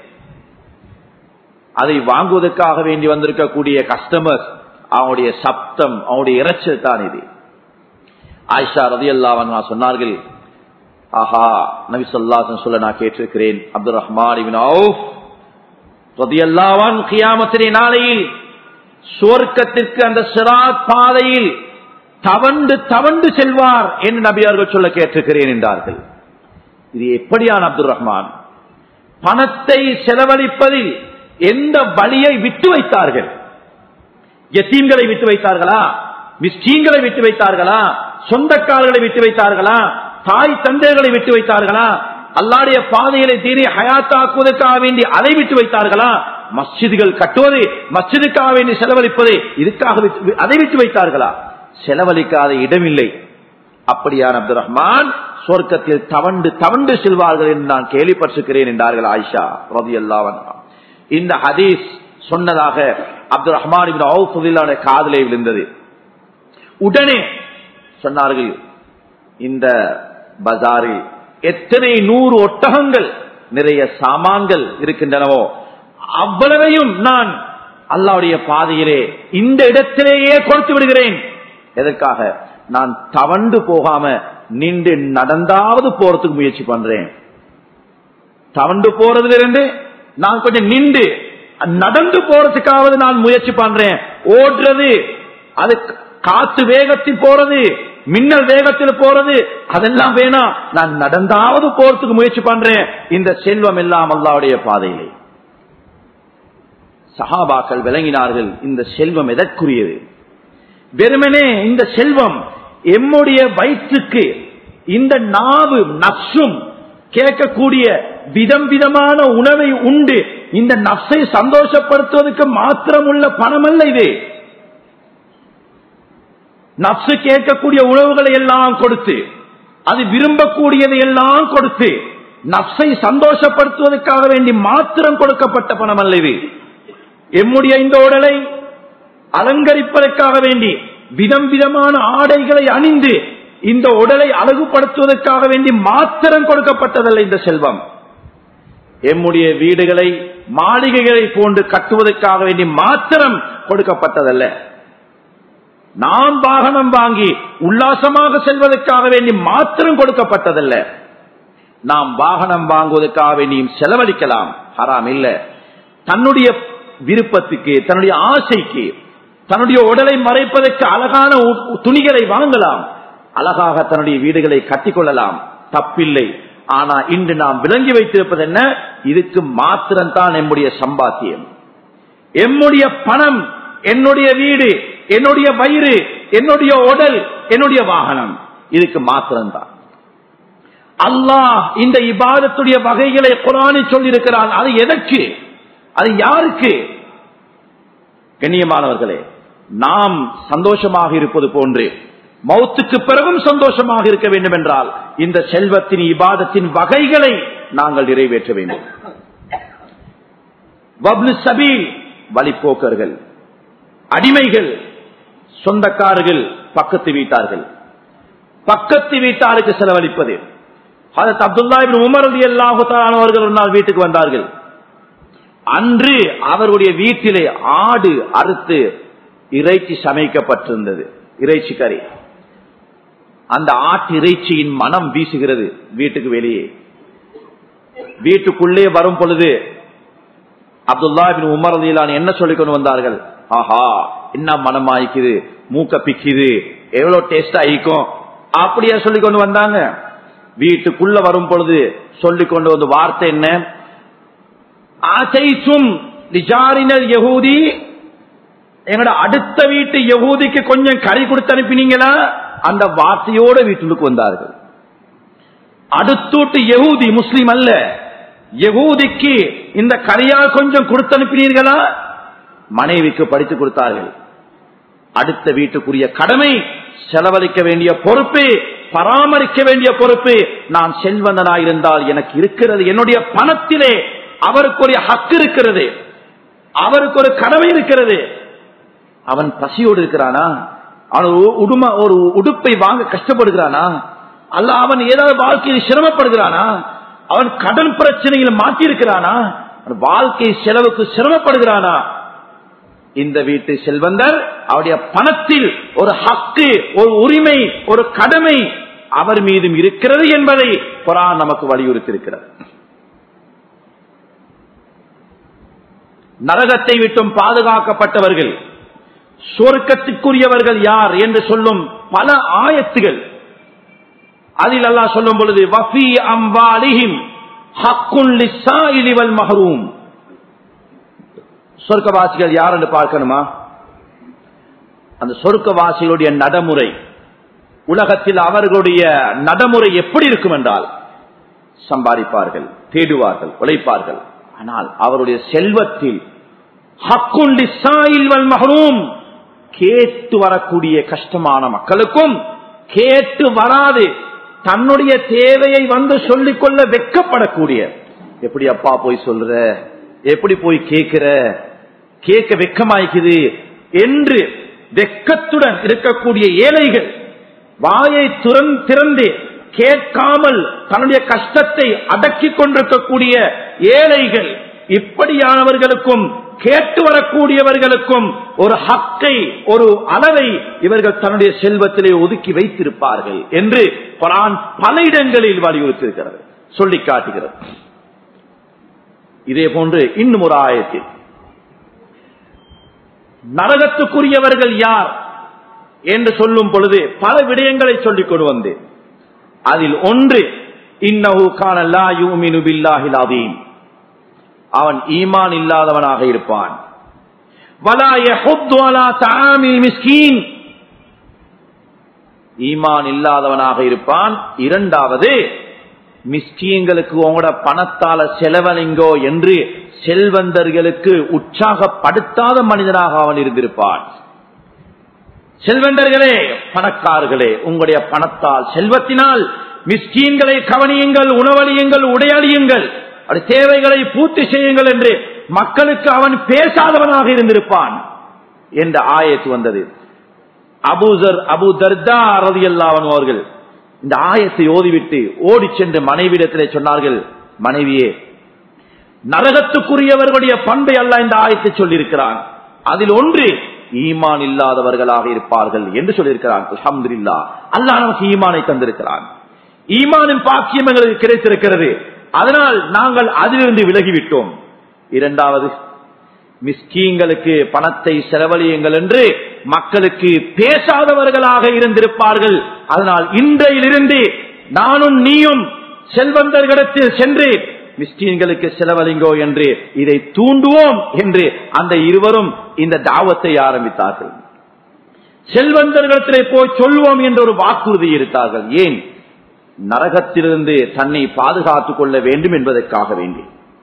அதை வாங்குவதற்காக வேண்டி வந்திருக்கக்கூடிய கஸ்டமர்ஸ் அவனுடைய சப்தம் அவனுடைய இறைச்சல் தான் இது ஆயிஷா ரதி அல்லாவன் சொன்னார்கள் ஆஹா நபி சொல்லாசன் சொல்ல நான் கேட்டிருக்கிறேன் அப்துல் ரஹ்மான் ரதி அல்லாவான் கியாமத்தினை நாளையில் சுவர்க்கத்திற்கு அந்த சிராத் பாதையில் தவண்டு தவண்டு செல்வார் என்று நபி அவர்கள் சொல்ல கேட்டிருக்கிறேன் என்றார்கள் இது எப்படியான அப்துல் ரஹ்மான் பணத்தை செலவழிப்பதில் எந்த வழியை விட்டு வைத்தார்கள் எத்தீம்களை விட்டு வைத்தார்களா மிஸ்டீன்களை விட்டு வைத்தார்களா சொந்தக்காரர்களை விட்டு வைத்தார்களா தாய் தந்தைகளை விட்டு வைத்தார்களா அல்லாடைய பாதைகளை தீரி ஹயாத்தாக்குவதற்காக வேண்டி அதை விட்டு வைத்தார்களா மஸ்ஜிதுகள் கட்டுவது மஸ்ஜிதுக்காக வேண்டி செலவழிப்பது இதுக்காக அதை விட்டு வைத்தார்களா செலவழிக்காத இடமில்லை அப்படியான அப்துல் ரஹ்மான் சொர்க்கத்தில் தவண்டு தவண்டு செல்வார்கள் என்று நான் கேள்விப்பட்டிருக்கிறேன் என்றார்கள் ஆயிஷா ரதி அல்லாவன் இந்த ஹதீஸ் சொன்னதாக அப்துல் ரஹ்மான் காதலே விழுந்தது உடனே சொன்னார்கள் இந்த பஜாரில் எத்தனை நூறு ஒட்டகங்கள் நிறைய சாமான்கள் இருக்கின்றனவோ அவ்வளவையும் நான் அல்லாவுடைய பாதையிலே இந்த இடத்திலேயே கொடுத்து விடுகிறேன் எதற்காக நான் தவண்டு போகாம நின்று நடந்தாவது போறதுக்கு முயற்சி பண்றேன் தவண்டு போறதுல இருந்து நான் கொஞ்சம் நின்று நடந்து போறதுக்காவது நான் முயற்சி பண்றேன் ஓடுறது அது காத்து வேகத்தில் போறது மின்னல் வேகத்தில் போறது அதெல்லாம் வேணாம் நான் நடந்தாவது போறதுக்கு முயற்சி பண்றேன் இந்த செல்வம் எல்லாம் அல்லாவுடைய பாதையிலே சஹாபாக்கள் விளங்கினார்கள் இந்த செல்வம் எதற்குரியது வெறுமனே இந்த செல்வம் எம்முடைய வயிற்றுக்கு இந்த நாவு நப்சும் கேட்கக்கூடிய விதம் விதமான உணவை உண்டு இந்த நப்சை சந்தோஷப்படுத்துவதற்கு மாத்திரம் உள்ள பணம் அல்ல இது நப்சு கேட்கக்கூடிய உணவுகளை எல்லாம் கொடுத்து அது விரும்பக்கூடியதை எல்லாம் கொடுத்து நப்சை சந்தோஷப்படுத்துவதற்காக வேண்டி மாத்திரம் கொடுக்கப்பட்ட பணம் அல்ல இது எம்முடைய இந்த உடலை அலங்கரிப்பதற்காக வேண்டி விதம் விதமான ஆடைகளை அணிந்து இந்த உடலை அழகுபடுத்துவதற்காக வேண்டி மாத்திரம் கொடுக்கப்பட்டதல்ல இந்த செல்வம் எம்முடைய வீடுகளை மாளிகைகளை போன்று கட்டுவதற்காக வேண்டி மாத்திரம் கொடுக்கப்பட்டதல்ல நாம் வாகனம் வாங்கி உல்லாசமாக செல்வதற்காக வேண்டி மாத்திரம் கொடுக்கப்பட்டதல்ல நாம் வாகனம் வாங்குவதற்காக வேண்டியும் செலவழிக்கலாம் ஹராம் இல்ல தன்னுடைய விருப்பத்துக்கு தன்னுடைய ஆசைக்கு தன்னுடைய உடலை மறைப்பதற்கு அழகான துணிகளை வாங்கலாம் அழகாக தன்னுடைய வீடுகளை கட்டிக்கொள்ளலாம் தப்பில்லை ஆனா இன்று நாம் விளங்கி வைத்திருப்பது என்ன இதுக்கு மாத்திரம்தான் நம்முடைய சம்பாத்தியம் எம்முடைய பணம் என்னுடைய வீடு என்னுடைய வயிறு என்னுடைய உடல் என்னுடைய வாகனம் இதுக்கு மாத்திரம்தான் அல்லாஹ் இந்த இபாதத்துடைய வகைகளை குரானி சொல்லியிருக்கிறான் அது எதற்கு அது யாருக்கு கண்ணியமானவர்களே நாம் சந்தோஷமாக இருப்பது போன்று மௌத்துக்கு பிறகும் சந்தோஷமாக இருக்க வேண்டும் என்றால் இந்த செல்வத்தின் இபாதத்தின் வகைகளை நாங்கள் நிறைவேற்ற வேண்டும் வப்லு சபீல் வழிப்போக்கர்கள் அடிமைகள் சொந்தக்காரர்கள் பக்கத்து வீட்டார்கள் பக்கத்து வீட்டாருக்கு செலவழிப்பது அதற்கு அப்துல்லா உமர் அலி அல்லாஹானவர்கள் ஒரு நாள் வீட்டுக்கு வந்தார்கள் அன்று அவருடைய வீட்டிலே ஆடு அறுத்து இறைச்சி சமைக்கப்பட்டிருந்தது இறைச்சி கறி அந்த ஆட்டு இறைச்சியின் மனம் வீசுகிறது வீட்டுக்கு வெளியே வீட்டுக்குள்ளே வரும் பொழுது அப்துல்லா பின் உமர் ரலியல்லாஹு என்ன சொல்லிக் கொண்டு வந்தார்கள் ஆஹா என்ன மனமாய்க்குது மூக்க பிக்குது எவ்வளவு டேஸ்ட் ஆயிக்கும் அப்படியே சொல்லி கொண்டு வந்தாங்க வீட்டுக்குள்ள வரும் பொழுது சொல்லிக் கொண்டு வந்த வார்த்தை என்ன ஆசைச்சும் லிஜாரினர் யகூதி எங்களோட அடுத்த வீட்டு யகூதிக்கு கொஞ்சம் கறி கொடுத்து அனுப்பினீங்களா அந்த வார்த்தையோட வீட்டுக்கு வந்தார்கள் அடுத்தூட்டு யகூதி முஸ்லிம் அல்ல யகூதிக்கு இந்த கரியால் கொஞ்சம் கொடுத்து அனுப்பினீர்களா மனைவிக்கு படித்து கொடுத்தார்கள் அடுத்த வீட்டுக்குரிய கடமை செலவழிக்க வேண்டிய பொறுப்பு பராமரிக்க வேண்டிய பொறுப்பு நான் செல்வந்தனாயிருந்தால் எனக்கு இருக்கிறது என்னுடைய பணத்திலே அவருக்கு ஒரு ஹக்கு இருக்கிறது அவருக்கு ஒரு கடமை இருக்கிறது அவன் பசியோடு இருக்கிறானா அவன் ஒரு உடும ஒரு உடுப்பை வாங்க கஷ்டப்படுகிறானா அல்ல அவன் ஏதாவது வாழ்க்கையில் சிரமப்படுகிறானா அவன் கடன் பிரச்சனையில் மாட்டியிருக்கிறானா அவன் வாழ்க்கை செலவுக்கு சிரமப்படுகிறானா இந்த வீட்டு செல்வந்தர் அவருடைய பணத்தில் ஒரு ஹக்கு ஒரு உரிமை ஒரு கடமை அவர் மீதும் இருக்கிறது என்பதை குரான் நமக்கு வலியுறுத்தி இருக்கிறது நரகத்தை விட்டும் பாதுகாக்கப்பட்டவர்கள் சொர்க்கத்துக்குரியவர்கள் யார் என்று சொல்லும் பல ஆயத்துகள் அதில் அல்லாஹ் சொல்லும் பொழுது வஃபி அம்வாலிஹிம் ஹக்குன் லிஸ்ஸாயிலி வல் மஹ்ரூம் சொர்க்கவாசிகள் யார் என்று பார்க்கணுமா அந்த சொர்க்கவாசிகளுடைய நடைமுறை உலகத்தில் அவர்களுடைய நடைமுறை எப்படி இருக்கும் என்றால் சம்பாதிப்பார்கள் தேடுவார்கள் உழைப்பார்கள் ஆனால் அவருடைய செல்வத்தில் ஹக்குண்டி சாயில் வல் மகரும் கேட்டு வரக்கூடிய கஷ்டமான மக்களுக்கும் கேட்டு வராது தன்னுடைய தேவையை வந்து சொல்லிக்கொள்ள வெக்கப்படக்கூடிய எப்படி அப்பா போய் சொல்ற எப்படி போய் கேட்கிற கேட்க வெக்கமாய்க்குது என்று வெக்கத்துடன் இருக்கக்கூடிய ஏழைகள் வாயை துறந் திறந்து கேட்காமல் தன்னுடைய கஷ்டத்தை அடக்கிக் கொண்டிருக்கக்கூடிய ஏழைகள் இப்படியானவர்களுக்கும் கேட்டு வரக்கூடியவர்களுக்கும் ஒரு ஹக்கை ஒரு அளவை இவர்கள் தன்னுடைய செல்வத்திலே ஒதுக்கி வைத்திருப்பார்கள் என்று குரான் பல இடங்களில் வலியுறுத்திருக்கிறது சொல்லி காட்டுகிறது இதே போன்று இன்னும் ஒரு ஆயத்தில் நரகத்துக்குரியவர்கள் யார் என்று சொல்லும் பொழுது பல விடயங்களை சொல்லிக் கொண்டு வந்து அதில் ஒன்று இன்னஹு கானல்லா யூமினு பில்லாஹில் அதீம் அவன் ஈமான் இல்லாதவனாக இருப்பான் வலா யஹுத்து அலா தஆமில் மிஸ்கீன் ஈமான் இல்லாதவனாக இருப்பான் இரண்டாவது மிஸ்கீன்களுக்கு உங்களோட பணத்தால செலவழிங்கோ என்று செல்வந்தர்களுக்கு உற்சாகப்படுத்தாத மனிதனாக அவன் இருந்திருப்பான் செல்வந்தர்களே பணக்காரர்களே உங்களுடைய பணத்தால் செல்வத்தினால் மிஸ்கீன்களை கவனியுங்கள் உணவழியுங்கள் உடையழியுங்கள் அது தேவைகளை பூர்த்தி செய்யுங்கள் என்று மக்களுக்கு அவன் பேசாதவனாக இருந்திருப்பான் என்ற ஆயத்து வந்தது அபூசர் அபு தர்தா ரதி அல்லாவன் அவர்கள் இந்த ஆயத்தை ஓதிவிட்டு ஓடி சென்று மனைவிடத்திலே சொன்னார்கள் மனைவியே நரகத்துக்குரியவர்களுடைய பண்பை அல்ல இந்த ஆயத்தை சொல்லியிருக்கிறான் அதில் ஒன்று ஈமான் இல்லாதவர்களாக இருப்பார்கள் என்று சொல்லியிருக்கிறான் அல்ஹம்துலில்லாஹ் அல்லாஹ் நமக்கு ஈமானை தந்திருக்கிறான் ஈமானின் பாக்கியம் எங்களுக்கு கிடைத்திருக்கிறது அதனால் நாங்கள் அதிலிருந்து விலகிவிட்டோம் இரண்டாவது மிஸ்கீங்களுக்கு பணத்தை செலவழியுங்கள் என்று மக்களுக்கு பேசாதவர்களாக இருந்திருப்பார்கள் அதனால் இன்றையிலிருந்து நானும் நீயும் செல்வந்தர்களிடத்தில் சென்று மிஸ்கீன்களுக்கு செலவழிங்கோ என்று இதை தூண்டுவோம் என்று அந்த இருவரும் இந்த தாவத்தை ஆரம்பித்தார்கள் செல்வந்தர்களிடத்திலே போய் சொல்வோம் என்ற ஒரு வாக்குறுதி இருந்தார்கள் ஏன் நரகத்திலிருந்து தன்னை பாதுகாத்துக் கொள்ள வேண்டும் என்பதற்காக வேண்டி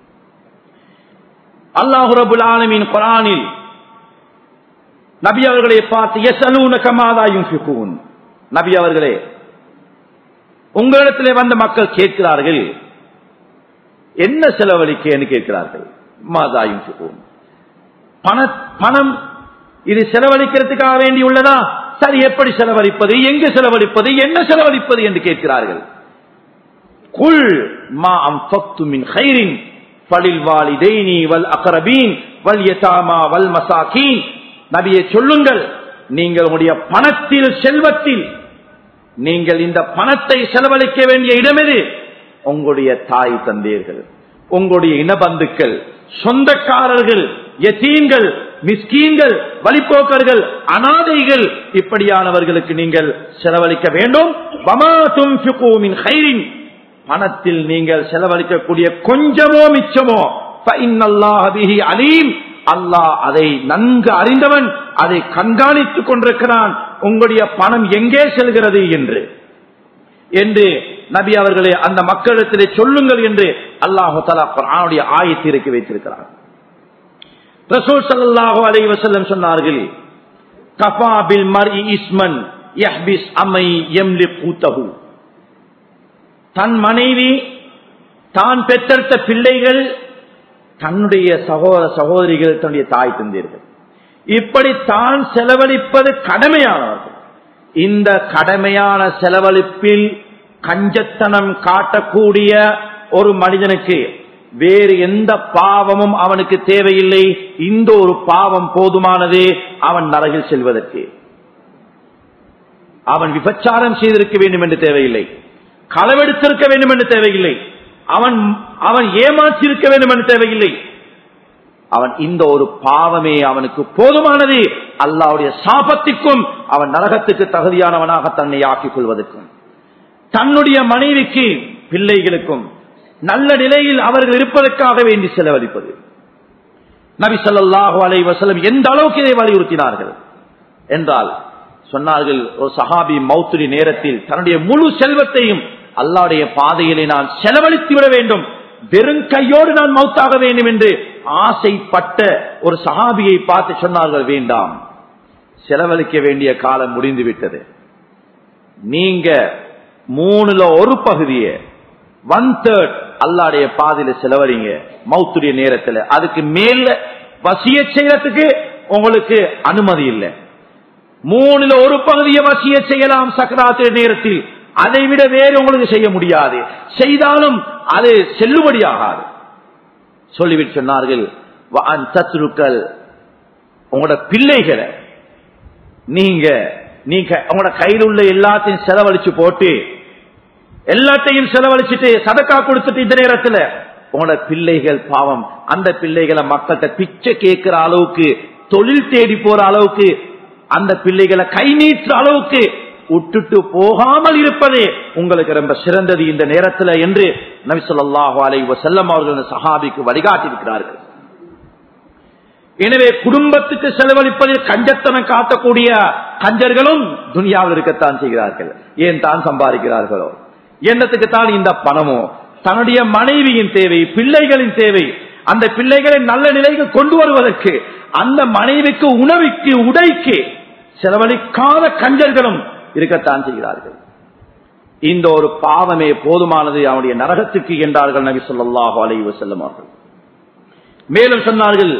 அல்லாஹு ரபுல் ஆலமின் குரானில் நபி அவர்களை பார்த்து எஸ் அலூன கமாதாயும் நபி அவர்களே உங்களிடத்திலே வந்த மக்கள் கேட்கிறார்கள் என்ன செலவழிக்க என்று கேட்கிறார்கள் மாதாயும் பண பணம் இது செலவழிக்கிறதுக்காக வேண்டி உள்ளதா சரி எப்படி செலவழிப்பது எங்கு செலவழிப்பது என்ன செலவழிப்பது என்று கேட்கிறார்கள் குல் மா அம் மின் ஹைரின் பலில் வாலிதைனி வல் அகரபீன் வல் யதாமா வல் மசாக்கீன் நபியை சொல்லுங்கள் நீங்கள் உடைய பணத்தில் செல்வத்தில் நீங்கள் இந்த பணத்தை செலவழிக்க வேண்டிய இடம் எது உங்களுடைய தாய் தந்தீர்கள் உங்களுடைய இனபந்துக்கள் சொந்தக்காரர்கள் யத்தீன்கள் மிஸ்கீன்கள் வழிபோக்கர்கள் அனாதைகள் இப்படியானவர்களுக்கு நீங்கள் செலவழிக்க வேண்டும் வமா துன்ஃபிகு மின் கைரின் பணத்தில் நீங்கள் செலவழிக்கக்கூடிய கொஞ்சமோ மிச்சமோ ஃபஇன்னல்லாஹ பிஹி அலீம் அல்லாஹ் அதை நன்கு அறிந்தவன் அதை கண்காணித்துக் கொண்டிருக்கிறான் உங்களுடைய பணம் எங்கே செல்கிறது என்று என்று நபி அவர்களே அந்த மக்களிடத்திலே சொல்லுங்கள் என்று அல்லாஹு தலா குர்ஆனுடைய ஆயத்தை இறக்கி வைத்திருக்கிறார் ரசூல் ஸல்லல்லாஹு அலைஹி வஸல்லம் சொன்னார்கள் கஃபா பில் மர்இ இஸ்மன் யஹ்பிஸ் அமை யம்லிகு தஹு தன் மனைவி தான் பெற்றெடுத்த பிள்ளைகள் தன்னுடைய சகோதர சகோதரிகள் தன்னுடைய தாய் தந்தீர்கள் இப்படி தான் செலவழிப்பது கடமையானவர்கள் இந்த கடமையான செலவழிப்பில் கஞ்சத்தனம் காட்டக்கூடிய ஒரு மனிதனுக்கு வேறு எந்த பாவமும் அவனுக்கு தேவையில்லை இந்த ஒரு பாவம் போதுமானது அவன் நரகில் செல்வதற்கு அவன் விபச்சாரம் செய்திருக்க வேண்டும் என்று தேவையில்லை களவெடுத்திருக்க வேண்டும் என்று தேவையில்லை அவன் அவன் ஏமாற்றிருக்க வேண்டும் என்று தேவையில்லை அவன் இந்த ஒரு பாவமே அவனுக்கு போதுமானது அல்லாவுடைய சாபத்திற்கும் அவன் நரகத்துக்கு தகுதியானவனாக தன்னை ஆக்கிக் கொள்வதற்கும் தன்னுடைய மனைவிக்கு பிள்ளைகளுக்கும் நல்ல நிலையில் அவர்கள் இருப்பதற்காக வேண்டி செலவழிப்பது நபி ஸல்லல்லாஹு அலைஹி வஸல்லம் எந்த அளவுக்கு இதை வலியுறுத்தினார்கள் என்றால் சொன்னார்கள் ஒரு சஹாபி மௌத்துரி நேரத்தில் தன்னுடைய முழு செல்வத்தையும் அல்லாவுடைய பாதையிலே நான் செலவழித்து விட வேண்டும் வெறும் கையோடு நான் மௌத்தாக வேண்டும் என்று ஆசைப்பட்ட ஒரு சஹாபியை பார்த்து சொன்னார்கள் வேண்டாம் செலவழிக்க வேண்டிய காலம் முடிந்து விட்டது நீங்க மூணுல ஒரு பகுதியை ஒன் தேர்ட் அல்லாடைய பாதையில செலவழிங்க மௌத்துடைய நேரத்தில் அதுக்கு மேல வசிய செய்யறதுக்கு உங்களுக்கு அனுமதி இல்லை மூணுல ஒரு பகுதியை வசிய செய்யலாம் சக்கராத்திர நேரத்தில் அதை விட வேறு உங்களுக்கு செய்ய முடியாது செய்தாலும் அது செல்லுபடியாகாது சொல்லிவிட்டு சொன்னார்கள் சத்துருக்கள் உங்களோட பிள்ளைகளை நீங்க நீங்க உங்களோட கையில் உள்ள எல்லாத்தையும் செலவழிச்சு போட்டு எல்லாத்தையும் செலவழிச்சுட்டு சதக்கா கொடுத்துட்டு இந்த நேரத்தில் உங்களோட பிள்ளைகள் பாவம் அந்த பிள்ளைகளை மக்கள்கிட்ட பிச்சை கேட்கிற அளவுக்கு தொழில் தேடி போற அளவுக்கு அந்த பிள்ளைகளை கை நீட்டுற அளவுக்கு விட்டுட்டு போகாமல் இருப்பதே உங்களுக்கு ரொம்ப சிறந்தது இந்த நேரத்தில் என்று நபி சொல்லாஹு அலை செல்லம் அவர்கள் சஹாபிக்கு வழிகாட்டியிருக்கிறார்கள் எனவே குடும்பத்துக்கு செலவழிப்பதில் கஞ்சத்தனம் காட்டக்கூடிய கஞ்சர்களும் துனியாவில் இருக்கத்தான் செய்கிறார்கள் ஏன் தான் சம்பாதிக்கிறார்களோ என்னத்துக்கு தான் இந்த பணமோ தன்னுடைய மனைவியின் தேவை பிள்ளைகளின் தேவை அந்த பிள்ளைகளை நல்ல நிலைக்கு கொண்டு வருவதற்கு அந்த மனைவிக்கு உணவுக்கு உடைக்கு செலவழிக்காத கஞ்சர்களும் இருக்கத்தான் செய்கிறார்கள் இந்த ஒரு பாவமே போதுமானது அவனுடைய நரகத்துக்கு என்றார்கள் நபி சொல்லாஹு அலைவு செல்லும் அவர்கள் மேலும் சொன்னார்கள்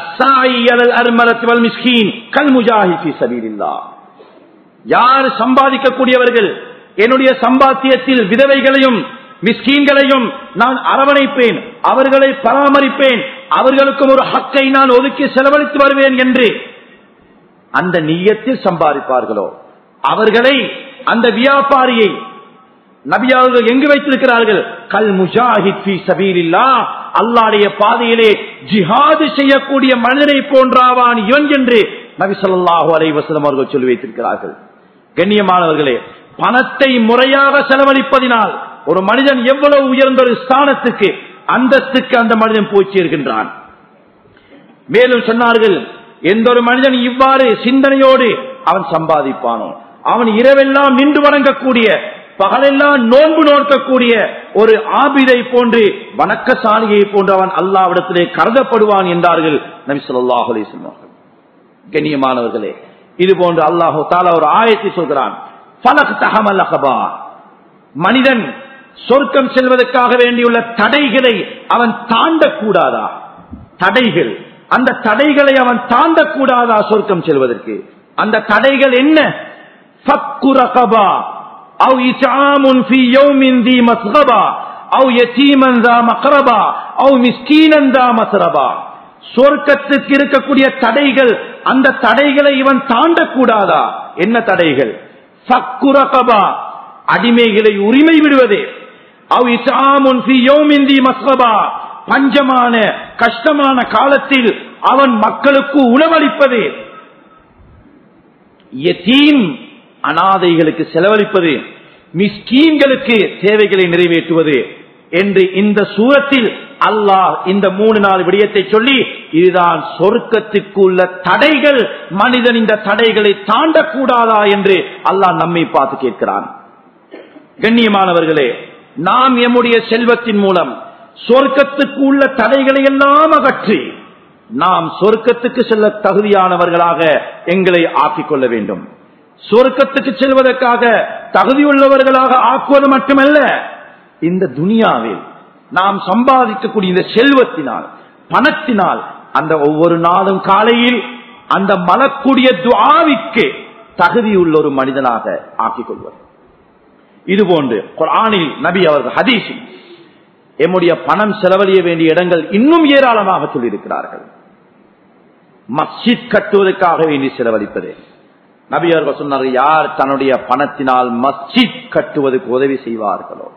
யார் சம்பாதிக்கக்கூடியவர்கள் என்னுடைய சம்பாத்தியத்தில் விதவைகளையும் மிஸ்கீன்களையும் நான் அரவணைப்பேன் அவர்களை பராமரிப்பேன் அவர்களுக்கும் ஒரு ஹக்கை நான் ஒதுக்கி செலவழித்து வருவேன் என்று அந்த நீயத்தில் சம்பாதிப்பார்களோ அவர்களை அந்த வியாபாரியை நபியாளர்கள் எங்கு வைத்திருக்கிறார்கள் கல் முஜாஹித் சபீலில்லா அல்லாடைய பாதையிலே ஜிஹாது செய்யக்கூடிய மனிதனை போன்றாவான் இவன் என்று நபி சொல்லாஹு அலை வசலம் அவர்கள் சொல்லி வைத்திருக்கிறார்கள் கண்ணியமானவர்களே பணத்தை முறையாக செலவழிப்பதினால் ஒரு மனிதன் எவ்வளவு உயர்ந்த ஒரு ஸ்தானத்துக்கு அந்தஸ்துக்கு அந்த மனிதன் போய் சேர்கின்றான் மேலும் சொன்னார்கள் எந்த ஒரு மனிதன் இவ்வாறு சிந்தனையோடு அவன் சம்பாதிப்பானோ அவன் இரவெல்லாம் நின்று வணங்கக்கூடிய பகலெல்லாம் நோன்பு நோக்கக்கூடிய ஒரு ஆபிதை போன்று வணக்கசாலியை போன்று அவன் அல்லாவிடத்திலே கருதப்படுவான் என்றார்கள் நபி சொல்லாஹ் அலி சொன்னார்கள் கண்ணியமானவர்களே இது போன்று அல்லாஹோ தாலா ஒரு ஆயத்தை சொல்கிறான் பலக் தகமல் அகபா மனிதன் சொர்க்கம் செல்வதற்காக வேண்டியுள்ள தடைகளை அவன் தாண்டக்கூடாதா தடைகள் அந்த தடைகளை அவன் தாண்டக்கூடாதா சொர்க்கம் செல்வதற்கு அந்த தடைகள் என்ன ஃபக்குரகபா أو إطعام في يوم ذي مسغبة أو يتيما ذا مقربة أو مسكينا ذا مسربة சொர்க்கத்துக்கு இருக்கக்கூடிய தடைகள் அந்த தடைகளை இவன் தாண்டக்கூடாதா என்ன தடைகள் சக்குரகபா அடிமைகளை உரிமை விடுவது அவ் இசாமுன் ஃபி யௌமின் தி மஸ்கபா பஞ்சமான கஷ்டமான காலத்தில் அவன் மக்களுக்கு உணவளிப்பது யதீம் அனாதைகளுக்கு செலவழிப்பது மிஸ்கீன்களுக்கு தேவைகளை நிறைவேற்றுவது என்று இந்த சூரத்தில் அல்லாஹ் இந்த மூணு நாலு விடயத்தை சொல்லி இதுதான் சொர்க்கத்துக்கு உள்ள தடைகள் மனிதன் இந்த தடைகளை தாண்டக்கூடாதா என்று அல்லாஹ் நம்மை பார்த்து கேட்கிறான் கண்ணியமானவர்களே நாம் எம்முடைய செல்வத்தின் மூலம் சொர்க்கத்துக்கு உள்ள தடைகளை எல்லாம் அகற்றி நாம் சொர்க்கத்துக்கு செல்ல தகுதியானவர்களாக எங்களை ஆக்கிக் கொள்ள வேண்டும் சொர்க்கத்துக்கு செல்வதற்காக தகுதியுள்ளவர்களாக ஆக்குவது மட்டுமல்ல இந்த துனியாவில் நாம் சம்பாதிக்கக்கூடிய இந்த செல்வத்தினால் பணத்தினால் அந்த ஒவ்வொரு நாளும் காலையில் அந்த மலக்கூடிய துவாவிற்கு தகுதியுள்ள ஒரு மனிதனாக ஆக்கிக் கொள்வது இதுபோன்று குரானில் நபி அவர்கள் ஹதீஸில் எம்முடைய பணம் செலவழிய வேண்டிய இடங்கள் இன்னும் ஏராளமாக சொல்லியிருக்கிறார்கள் மஸ்ஜித் கட்டுவதற்காக வேண்டி செலவழிப்பது நபி அவர்கள் சொன்னார்கள் யார் தன்னுடைய பணத்தினால் மஸ்ஜித் கட்டுவதற்கு உதவி செய்வார்களோ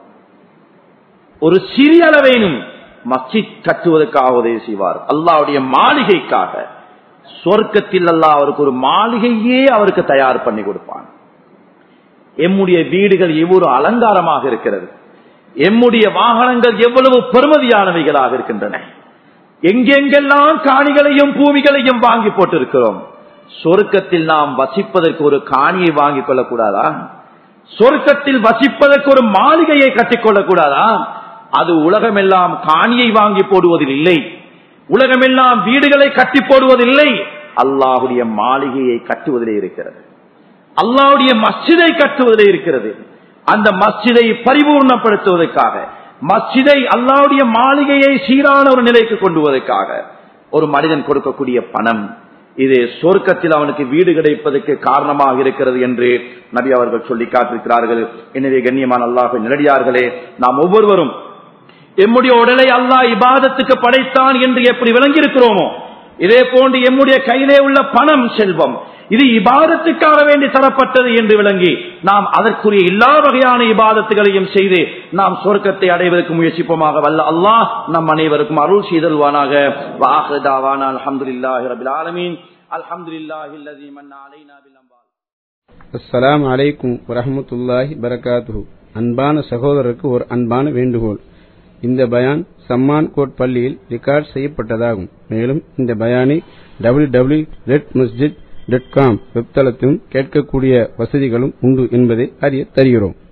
ஒரு சிறிய அளவேனும் மஸ்ஜித் கட்டுவதற்காக உதவி செய்வார் அல்லாவுடைய மாளிகைக்காக சொர்க்கத்தில் அல்லாஹ் அவருக்கு ஒரு மாளிகையே அவருக்கு தயார் பண்ணி கொடுப்பான் எம்முடைய வீடுகள் எவ்வளவு அலங்காரமாக இருக்கிறது எம்முடைய வாகனங்கள் எவ்வளவு பெருமதியானவைகளாக இருக்கின்றன எங்கெங்கெல்லாம் காணிகளையும் பூமிகளையும் வாங்கி போட்டிருக்கிறோம் சொருக்கத்தில் நாம் வசிப்பதற்கு ஒரு காணியை வாங்கிக் கொள்ளக்கூடாதா சொருக்கத்தில் வசிப்பதற்கு ஒரு மாளிகையை கட்டிக்கொள்ளக் கூடாதா அது உலகமெல்லாம் காணியை வாங்கி போடுவதில் இல்லை உலகமெல்லாம் வீடுகளை கட்டி போடுவதில்லை அல்லாஹுடைய மாளிகையை கட்டுவதிலே இருக்கிறது அல்லாவுடைய மஸ்ஜிதை கட்டுவதிலே இருக்கிறது அந்த மஸ்ஜிதை பரிபூர்ணப்படுத்துவதற்காக மஸ்ஜிதை அல்லாவுடைய மாளிகையை சீரான ஒரு நிலைக்கு கொண்டு வருவதற்காக ஒரு மனிதன் கொடுக்கக்கூடிய பணம் இது சொர்க்கத்தில் அவனுக்கு வீடு கிடைப்பதற்கு காரணமாக இருக்கிறது என்று நபி அவர்கள் சொல்லி காட்டிருக்கிறார்கள் எனவே கண்ணியமான அல்லாஹ் நிலடியார்களே நாம் ஒவ்வொருவரும் எம்முடைய உடலை அல்லாஹ் இபாதத்துக்கு படைத்தான் என்று எப்படி விளங்கியிருக்கிறோமோ இதே போன்று எம்முடைய கையிலே உள்ள பணம் செல்வம் இது இபாதத்துக்காக வேண்டி தரப்பட்டது என்று விளங்கி நாம் அதற்குரிய எல்லா வகையான இபாதத்துகளையும் செய்து நாம் சொர்க்கத்தை அடைவதற்கு முயற்சிப்போமாக வல்ல அல்லாஹ் நம் அனைவருக்கும் அருள் செய்தல்வானாக அலமதுல்லாஹி ரபில் ஆலமீன் அல்ஹம்துலில்லாஹி அல்லதி மன்ன அலைனா பில் அம்வால் அஸ்ஸலாமு அலைக்கும் வரஹ்மத்துல்லாஹி பரகாத்துஹு அன்பான சகோதரருக்கு ஒரு அன்பான வேண்டுகோள் இந்த பயான் சம்மான் கோட் பள்ளியில் ரெக்கார்ட் செய்யப்பட்டதாகும் மேலும் இந்த பயானை டபிள்யூ டபிள்யூ ரெட் மஸ்ஜித் டாட் காம் வெப்தளத்திலும் கேட்கக்கூடிய வசதிகளும் உண்டு என்பதை அறிய தருகிறோம்